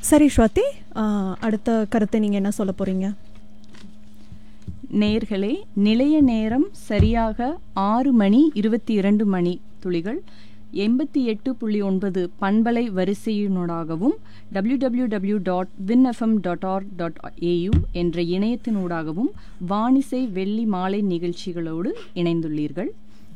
சரி ஸ்வாதி ஆ, அடுத்த கருத்தை நீங்கள் என்ன சொல்ல போகிறீங்க நேர்களே நிலைய நேரம் சரியாக ஆறு மணி இருபத்தி இரண்டு மணி துளிகள் எண்பத்தி எட்டு புள்ளி ஒன்பது பண்பலை வரிசையினூடாகவும் W W W dot win FM dot R dot A என்ற இணையத்தினூடாகவும் வானிசை வெள்ளி மாலை நிகழ்ச்சிகளோடு இணைந்துள்ளீர்கள்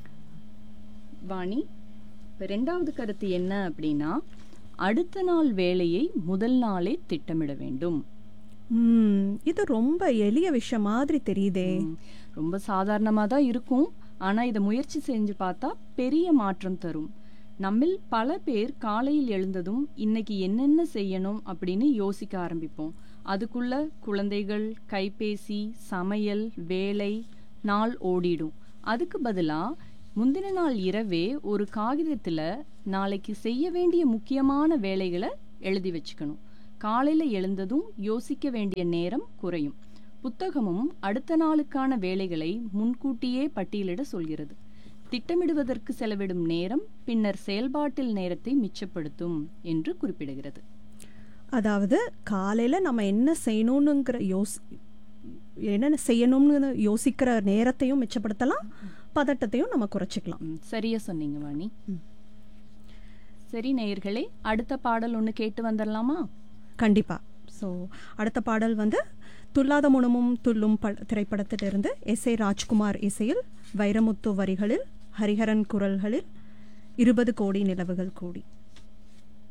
வாணி இப்போ ரெண்டாவது கருத்து என்ன அப்படின்னா அடுத்த நாள் வேலையை முதல் நாளே திட்டமிட வேண்டும் ம், இது ரொம்ப எளிய விஷயம் மாதிரி தெரியுதே ம், ரொம்ப சாதாரணமாக தான் இருக்கும் ஆனால் இதை முயற்சி செஞ்சு பார்த்தா பெரிய மாற்றம் தரும் நம்மில் பல பேர் காலையில் எழுந்ததும் இன்னைக்கு என்னென்ன செய்யணும் அப்படின்னு யோசிக்க ஆரம்பிப்போம் அதுக்குள்ள குழந்தைகள் கைபேசி சமையல் வேலை நாள் ஓடிடும் அதுக்கு பதிலாக முந்தின நாள் இரவே ஒரு காகிதத்தில் நாளைக்கு செய்ய வேண்டிய முக்கியமான வேலைகளை எழுதி வச்சுக்கணும் காலையில் எழுந்ததும் யோசிக்க வேண்டிய நேரம் குறையும் புத்தகமும் அடுத்த நாளுக்கான வேலைகளை முன்கூட்டியே பட்டியலிட சொல்கிறது திட்டமிடுவதற்கு செலவிடும் நேரம் பின்னர் செயல்பாட்டில் நேரத்தை மிச்சப்படுத்தும் என்று குறிப்பிடுகிறது அதாவது காலையில் நம்ம என்ன செய்யணுங்கிற யோஸ் என்னென்ன செய்யணும்னு யோசிக்கிற நேரத்தையும் மிச்சப்படுத்தலாம் பதட்டத்தையும் நம்ம குறைச்சிக்கலாம் ம், சரியா சொன்னீங்க வாணி ம். சரி நேயர்களே அடுத்த பாடல் ஒன்று கேட்டு வந்துடலாமா கண்டிப்பாக ஸோ அடுத்த பாடல் வந்து துல்லாத முனமும் துள்ளும் ப திரைப்படத்திலிருந்து எஸ் ஏ ராஜ்குமார் இசையில் வைரமுத்து வரிகளில் ஹரிஹரன் குரல்களில் இருபது கோடி நிலவுகள் கூடி